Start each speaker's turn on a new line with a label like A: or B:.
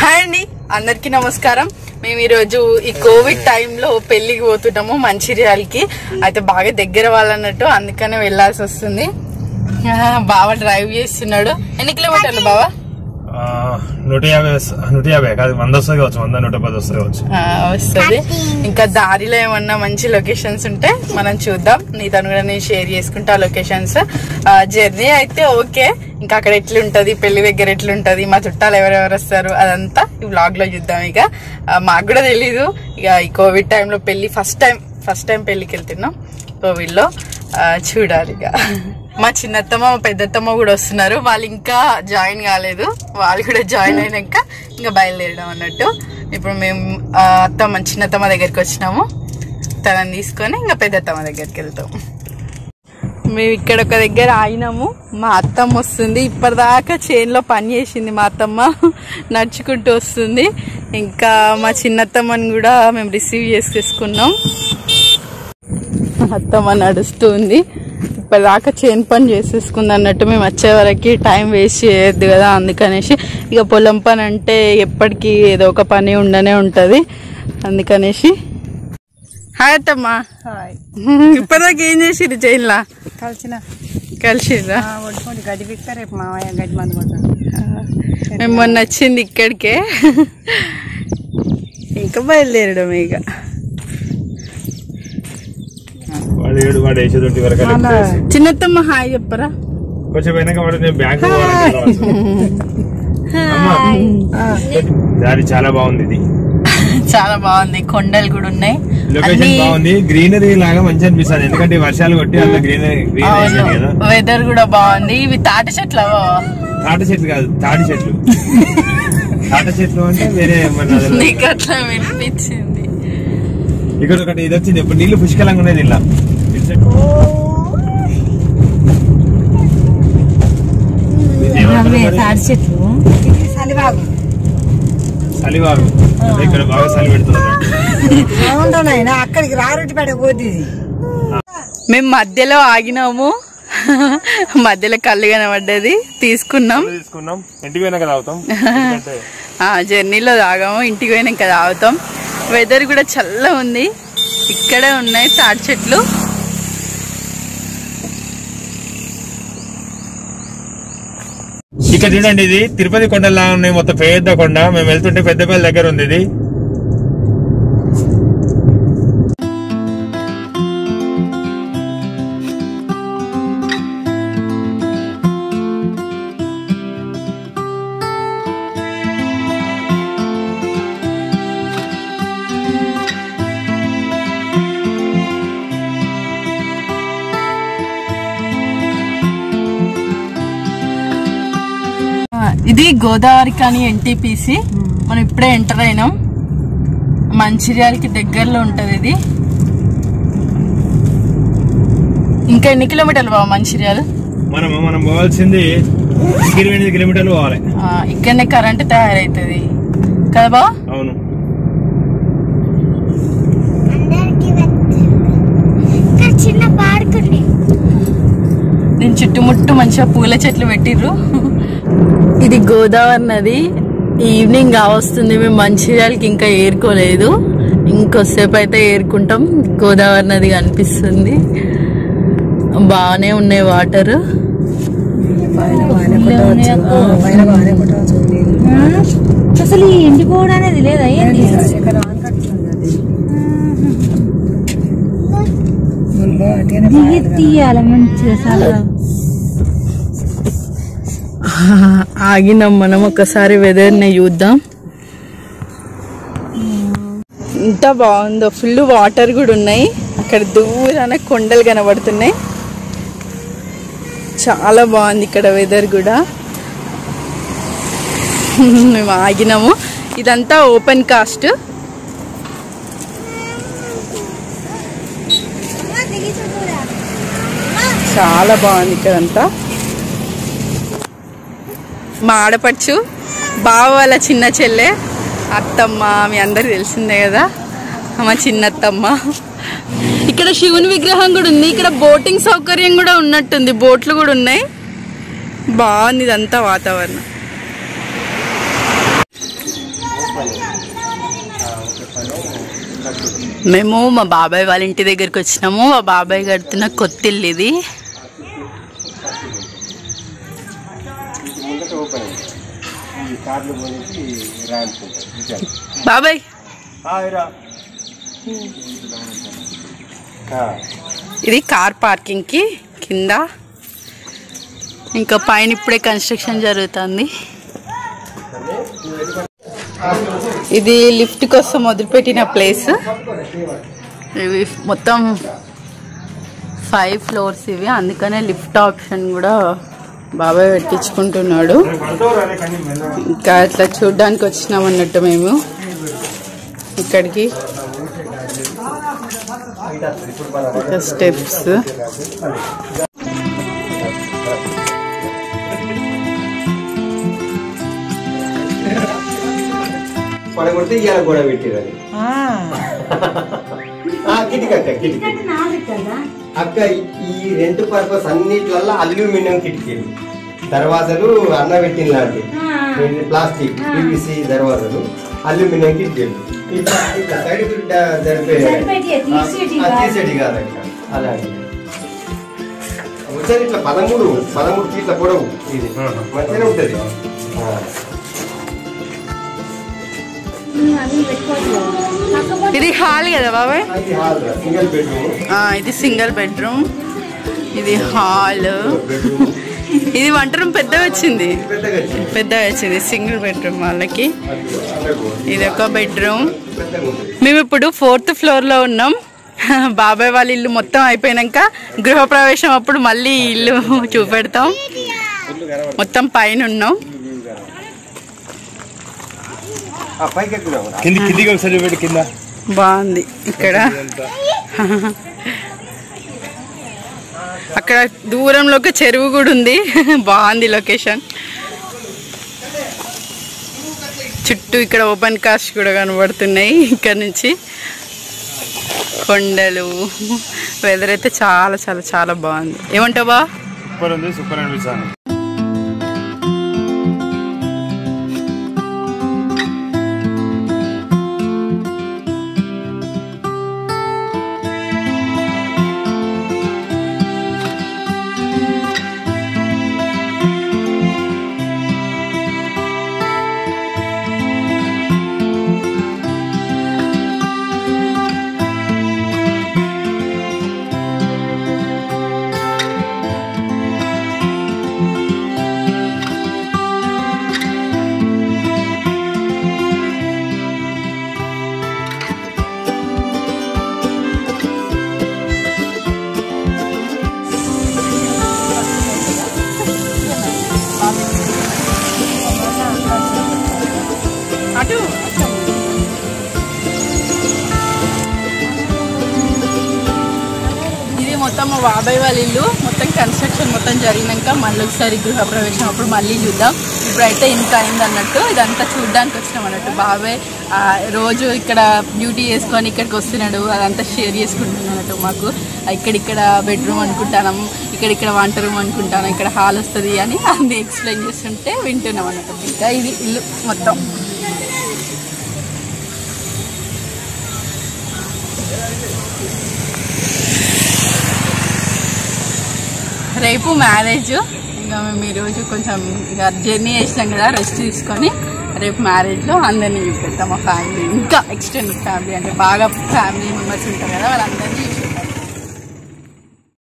A: Hi అండి అందరికీ నమస్కారం మేము ఈరోజు ఈ కోవిడ్ టైంలో పెళ్లికి పోతున్నాము మంచిర్యాలకి అయితే బాగా దగ్గర వాళ్ళన్నట్టు అందుకనే వెళ్ళాల్సి వస్తుంది ఆ, బావ డ్రైవ్ చేస్తున్నాడు ఎన్ని కిలోమీటర్లు బావా
B: ఆ, నూట యాభై వస్త- నూట యాభై కాదు వంద వస్తుంది కావచ్చు వంద నూట పది వస్తుంది కావచ్చు
A: ఆ, వస్తుంది ఇంకా దారిలో ఏమన్నా మంచి లొకేషన్స్ ఉంటే మనం చూద్దాం నీతో కూడా నేను షేర్ చేసుకుంటా లొకేషన్స్ జర్నీ అయితే ఓకే ఇంకా అక్కడ ఎట్లుంటది పెళ్లి దగ్గర ఎట్లుంటది మా చుట్టాలు ఎవరెవరు వస్తారు అదంతా ఈ బ్లాగ్ లో చూద్దాం ఇక ఆ, మాకు కూడా తెలీదు ఇక ఈ కోవిడ్ టైంలో పెళ్లి ఫస్ట్ టైం ఫస్ట్ టైం పెళ్లికి వెళ్తున్నాం కోవిడ్ లో ఆ, చూడాలి ఇక మా చిన్నత్తమ్మ మా పెద్దత్తమ్మ కూడా వస్తున్నారు వాళ్ళు ఇంకా జాయిన్ కాలేదు వాళ్ళు కూడా జాయిన్ అయినాక ఇంకా బయలుదేరడం అన్నట్టు ఇప్పుడు మేము ఆ, అత్తమ్మ చిన్నత్తమ్మ దగ్గరికి వచ్చినాము తనని తీసుకొని ఇంకా పెద్దత్తమ్మ దగ్గరికి వెళ్తాం మేము ఇక్కడ ఒక దగ్గర ఆగినాము మా అత్తమ్మ వస్తుంది ఇప్పటిదాకా చేన్లో పని చేసింది మా అత్తమ్మ నడుచుకుంటూ వస్తుంది ఇంకా మా చిన్నత్తమ్మని కూడా మేము రిసీవ్ చేసేసుకున్నాం మా అత్తమ్మ నడుస్తుంది ఇప్పటిదాకా చేను పని చేసేసుకుంది అన్నట్టు మేము వచ్చే వరకు టైం వేస్ట్ చేయొద్దు కదా అందుకనేసి ఇక పొలం పని అంటే ఎప్పటికీ ఏదో ఒక పని ఉండనే ఉంటది అందుకనేసి హాయ్ అత్తమ్మ ఇప్పటిదాకా ఏం చేసిరు చేనులా
C: కలిసిన
A: కలిసిరా
C: వడ్డుకోండి గడ్డి పిక్తా రేపు మామయ్య గడ్డి మంది కొడతాను
A: మేము మొన్న వచ్చింది ఇక్కడికే ఇంకా బయలుదేరడం ఇక
B: వాడు ఏడు వాడు వేసేది వరకు
A: చిన్నత్తమ్మ హాయ్ చెప్పరా
B: కొంచెం వెనక వాడు నేను బ్యాంక్ దారి చాలా బాగుంది ఇది
A: చాలా బాగుంది కొండలు కూడా ఉన్నాయి
B: లొకేషన్
A: అన్ని-
B: బాగుంది గ్రీనరీ లాగా మంచి అనిపిస్తుంది ఎందుకంటే ఈ వర్షాలు కొట్టి అంత గ్రీనరీ గ్రీన్ వేసాడు కదా
A: వెదర్ కూడా బాగుంది ఇవి తాటి చెట్లు
B: తాటి చెట్లు కాదు తాటి చెట్లు తాటి చెట్లు అంటే వేరే మన అది-
A: నీకు అట్లా వినిపించింది
B: ఇక్కడ ఒకటి ఇది వచ్చింది ఇప్పుడు నీళ్లు పుష్కలంగా ఉన్నాయి ఇలా
C: తాడి చెట్లు ఇది చలిబాగు
B: చలివాగు అదే ఇక్కడ బాగా చలి పెడుతున్నారు
C: ఏముంటాయినా అక్కడికి రారొట్టి పెట్ట పోతుంది ఇది
A: మేము మధ్యలో ఆగినాము మధ్యలో కళ్ళు కనబడ్డది తీసుకున్నాం
B: తీసుకున్నాం ఇంటికి పోయినాక తాగుతాం ఎందుకంటే
A: ఆ జర్నీలో తాగాము ఇంటికి పోయినాక తాగుతాం వెదర్ కూడా చల్ల ఉంది ఇక్కడే ఉన్నాయి తాటి చెట్లు
B: ఇక్కడ చూడండి ఇది తిరుపతి కొండలా ఉన్నాయి మొత్తం పెద్ద కొండ మేము వెళ్తుంటే పెద్దపల్లి దగ్గర ఉంది ఇది
A: ఆ, ఇది గోదావరి కానీ ఎన్టీపీసీ మనం ఇప్పుడే ఎంటర్ అయినాం మంచిర్యాలకి దగ్గరలో ఉంటది ఇది ఇంకా ఎన్ని కిలోమీటర్లు బాబు మంచిర్యాల
B: మనం మనం పోవాల్సింది ఇరవై ఎనిమిది కిలోమీటర్లు పోవాలి
A: ఆ, ఇక్కడనే కరెంట్ తయారైతుంది కదా బావ
B: అవును
D: చిన్న పాడుకుంది
A: దీని చుట్టుముట్టు మంచిగా పూల చెట్లు పెట్టిర్రు ఇది గోదావరి నది ఈవినింగ్ వస్తుంది మేము మంచిర్యాలకి ఇంకా ఏరుకోలేదు ఇంకొద్దిసేపు అయితే ఏరుకుంటాం గోదావరి నది కనిపిస్తుంది బాగానే ఉన్నాయి వాటర్
C: పైన బాగానే కొట్టవచ్చు
D: అసలు ఈ ఎండిపోవడం అనేది లేదా ఏంది
C: ఇక్కడ ఆనకట్టుంది అది ముళ్ళు అటుగానే
D: దిగి తీయాలి మంచిగా చాలా
A: ఆగినాం మనం ఒకసారి వెదర్ని చూద్దాం ఎంత బాగుందో ఫుల్ వాటర్ కూడా ఉన్నాయి అక్కడ దూరాన కొండలు కనబడుతున్నాయి చాలా బాగుంది ఇక్కడ వెదర్ కూడా మేము ఆగినాము ఇదంతా ఓపెన్ కాస్ట్ చాలా బాగుంది ఇక్కడంతా మా ఆడపడుచు బావ వాళ్ళ చిన్న చెల్లె అత్తమ్మ మీ అందరికి తెలిసిందే కదా మా చిన్నత్తమ్మ ఇక్కడ శివుని విగ్రహం కూడా ఉంది ఇక్కడ బోటింగ్ సౌకర్యం కూడా ఉన్నట్టుంది బోట్లు కూడా ఉన్నాయి బాగుంది ఇదంతా వాతావరణం మేము మా బాబాయ్ వాళ్ళ ఇంటి దగ్గరికి వచ్చినాము మా బాబాయ్ కడుతున్న కొత్త ఇల్లు ఇది
B: ముందట ఓపెన్ అయింది ఈ కార్లు పోనీకి ర్యాంప్ ఉంటుంది
A: బాబాయ్ ఇది కార్ పార్కింగ్ కి కింద ఇంకా పైన ఇప్పుడే కన్స్ట్రక్షన్ జరుగుతుంది ఇది లిఫ్ట్ కోసం వదిలిపెట్టిన ప్లేస్ ఇవి మొత్తం ఫైవ్ ఫ్లోర్స్ ఇవి అందుకనే లిఫ్ట్ ఆప్షన్ కూడా బాబాయ్ పెట్టించుకుంటున్నాడు ఇంకా అట్లా చూడ్డానికి వచ్చినాం అన్నట్టు మేము ఇక్కడికి ఇంకా స్టెప్స్
B: పడగొడితే ఇవాళ గొడవ పెట్టిరు అది ఆ, కిటికీ అక్క కిటికీ అక్క ఈ రెంట్ పర్పస్ అన్నిట్లల్లో అల్యూమినియం కిటికీలు దర్వాజలు అన్న పెట్టిన లాంటి ప్లాస్టిక్ పీవీసీ దర్వాజలు అల్యూమినియం కిటికీలు ఇట్లా ఇట్లా సైడ్ తీసేటి కాదక్క అలాంటి వచ్చేది ఇట్లా పదమూడు పదమూడు ఫీట్ల పొడవు ఇది మంచిగానే ఉంటది ఆ.
A: ఇది హాల్ కదా బాబాయ్
B: అది హాల్ సింగిల్ బెడ్రూమ్
A: ఆ, ఇది సింగిల్ బెడ్రూమ్ ఇది హాల్
B: బెడ్రూమ్
A: ఇది వంట రూమ్ పెద్దగా వచ్చింది
B: పెద్దగా వచ్చింది.
A: పెద్దగా వచ్చింది సింగిల్ బెడ్రూమ్ వాళ్ళకి
B: అది అండర్గ్రౌండ్.
A: ఇది ఒక బెడ్రూమ్
B: పెద్దగా ఉంటుంది
A: మేము ఇప్పుడు ఫోర్త్ ఫ్లోర్ లో ఉన్నాం బాబాయ్ వాళ్ళ ఇల్లు మొత్తం అయిపోయినాక గృహప్రవేశం అప్పుడు మళ్ళీ ఈ ఇల్లు చూపెడతాం మొత్తం పైన ఉన్నాం
B: ఆ పైకి ఎక్కుదాం
E: కింది కిందికి ఒకసారి పెట్టి కింద
A: బాగుంది ఇక్కడ అక్కడ దూరంలో ఒక చెరువు కూడా ఉంది బాగుంది లొకేషన్ చుట్టూ ఇక్కడ ఓపెన్ కాస్ట్ కూడా కనబడుతున్నాయి ఇక్కడ నుంచి కొండలు వెదర్ అయితే చాలా చాలా చాలా బాగుంది ఏమంటావు బా
E: సూపర్ ఉంది సూపర్ అనిపిస్తాను
A: అటు ఇది మొత్తం మా బాబాయ్ వాళ్ళ ఇల్లు మొత్తం కన్స్ట్రక్షన్ మొత్తం జరిగినాక మళ్ళీ ఒకసారి గృహప్రవేశం అప్పుడు మళ్ళీ చూద్దాం ఇప్పుడైతే ఇంత అయింది అన్నట్టు ఇదంతా చూడడానికి వచ్చినాం అన్నట్టు బాబాయ్ ఆ, రోజు ఇక్కడ డ్యూటీ చేసుకొని ఇక్కడికి వస్తున్నాడు అదంతా షేర్ చేసుకుంటున్నట్టు మాకు ఇక్కడిక్కడ బెడ్రూమ్ అనుకుంటాం ఇక్కడిక్కడ వంట రూమ్ అనుకుంటాను ఇక్కడ హాల్ వస్తుంది అని అన్ని ఎక్స్ప్లెయిన్ చేస్తుంటే వింటున్నాం అన్నట్టు ఇంకా ఇది ఇల్లు మొత్తం రేపు మ్యారేజ్ ఇంకా మేము ఈరోజు కొంచెం ఇక జర్నీ చేసినాం కదా రెస్ట్ తీసుకొని రేపు మ్యారేజ్లో అందరినీ చూపెడతాం మా ఫ్యామిలీ ఇంకా ఎక్స్టెండెడ్ ఫ్యామిలీ అంటే బాగా ఫ్యామిలీ మెంబర్స్ ఉంటారు కదా వాళ్ళందరినీ